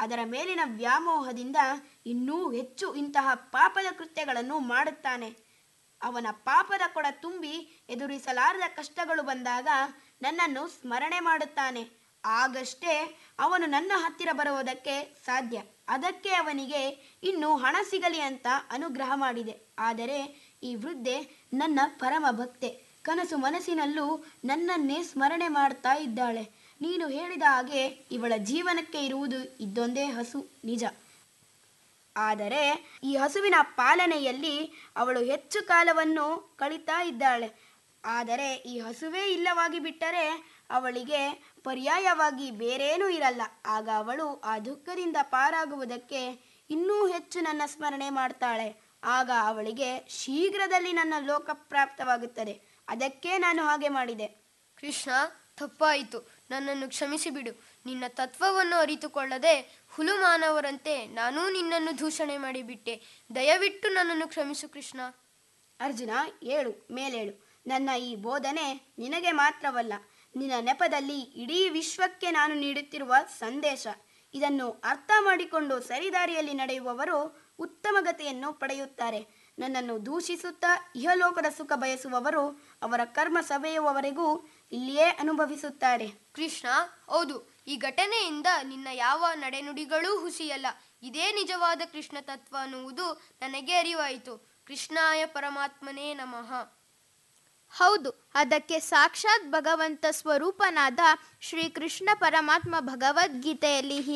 ಅದರ ಮೇಲಿನ ವ್ಯಾಮೋಹದಿಂದ ಇನ್ನೂ ಹೆಚ್ಚು ಇಂತಹ ಪಾಪದ ಕೃತ್ಯಗಳನ್ನು ಮಾಡುತ್ತಾನೆ ಅವನ ಪಾಪದ ಕೊಡ ತುಂಬಿ ಎದುರಿಸಲಾರದ ಕಷ್ಟಗಳು ಬಂದಾಗ ನನ್ನನ್ನು ಸ್ಮರಣೆ ಮಾಡುತ್ತಾನೆ ಆಗಷ್ಟೇ ಅವನು ನನ್ನ ಹತ್ತಿರ ಬರುವುದಕ್ಕೆ ಸಾಧ್ಯ ಅದಕ್ಕೆ ಅವನಿಗೆ ಇನ್ನು ಹಣ ಸಿಗಲಿ ಅಂತ ಅನುಗ್ರಹ ಮಾಡಿದೆ ಆದರೆ ಈ ವೃದ್ಧೆ ನನ್ನ ಪರಮ ಭಕ್ತೆ ಕನಸು ಮನಸ್ಸಿನಲ್ಲೂ ನನ್ನನ್ನೇ ಸ್ಮರಣೆ ಮಾಡ್ತಾ ಇದ್ದಾಳೆ ನೀನು ಹೇಳಿದ ಹಾಗೆ ಇವಳ ಜೀವನಕ್ಕೆ ಇರುವುದು ಇದೊಂದೇ ಹಸು ನಿಜ ಆದರೆ ಈ ಹಸುವಿನ ಪಾಲನೆಯಲ್ಲಿ ಅವಳು ಹೆಚ್ಚು ಕಾಲವನ್ನು ಕಳೀತಾ ಇದ್ದಾಳೆ ಆದರೆ ಈ ಹಸುವೇ ಇಲ್ಲವಾಗಿ ಬಿಟ್ಟರೆ ಅವಳಿಗೆ ಪರ್ಯಾಯವಾಗಿ ಬೇರೇನೂ ಇರಲ್ಲ ಆಗ ಅವಳು ಆ ದುಃಖದಿಂದ ಪಾರಾಗುವುದಕ್ಕೆ ಇನ್ನೂ ಹೆಚ್ಚು ನನ್ನ ಸ್ಮರಣೆ ಮಾಡ್ತಾಳೆ ಆಗ ಅವಳಿಗೆ ಶೀಘ್ರದಲ್ಲಿ ನನ್ನ ಲೋಕ ಪ್ರಾಪ್ತವಾಗುತ್ತದೆ ಅದಕ್ಕೆ ನಾನು ಹಾಗೆ ಮಾಡಿದೆ ಕೃಷ್ಣ ತಪ್ಪಾಯಿತು ನನ್ನನ್ನು ಕ್ಷಮಿಸಿಬಿಡು ನಿನ್ನ ತತ್ವವನ್ನು ಅರಿತುಕೊಳ್ಳದೆ ಹುಲು ಮಾನವರಂತೆ ನಾನೂ ನಿನ್ನನ್ನು ದೂಷಣೆ ಮಾಡಿಬಿಟ್ಟೆ ದಯವಿಟ್ಟು ನನ್ನನ್ನು ಕ್ಷಮಿಸು ಕೃಷ್ಣ ಅರ್ಜುನ ಏಳು ಮೇಲೇಳು ನನ್ನ ಈ ಬೋಧನೆ ನಿನಗೆ ಮಾತ್ರವಲ್ಲ ನಿನ್ನ ನೆಪದಲ್ಲಿ ಇಡೀ ವಿಶ್ವಕ್ಕೆ ನಾನು ನೀಡುತ್ತಿರುವ ಸಂದೇಶ ಇದನ್ನು ಅರ್ಥ ಮಾಡಿಕೊಂಡು ಸರಿದಾರಿಯಲ್ಲಿ ನಡೆಯುವವರು ಉತ್ತಮ ಗತಿಯನ್ನು ಪಡೆಯುತ್ತಾರೆ ನನ್ನನ್ನು ದೂಷಿಸುತ್ತಾ ಇಹಲೋಕದ ಸುಖ ಬಯಸುವವರು ಅವರ ಕರ್ಮ ಸವೆಯುವವರೆಗೂ ಇಲ್ಲಿಯೇ ಅನುಭವಿಸುತ್ತಾರೆ ಕೃಷ್ಣ ಹೌದು ಈ ಘಟನೆಯಿಂದ ನಿನ್ನ ಯಾವ ನಡೆನುಡಿಗಳೂ ಹುಸಿಯಲ್ಲ ಇದೇ ನಿಜವಾದ ಕೃಷ್ಣ ತತ್ವ ಅನ್ನುವುದು ನನಗೆ ಅರಿವಾಯಿತು ಕೃಷ್ಣಾಯ ಪರಮಾತ್ಮನೇ ನಮಃ ಹೌದು ಅದಕ್ಕೆ ಸಾಕ್ಷಾತ್ ಭಗವಂತ ಸ್ವರೂಪನಾದ ಶ್ರೀಕೃಷ್ಣ ಪರಮಾತ್ಮ ಭಗವದ್ಗೀತೆಯಲ್ಲಿ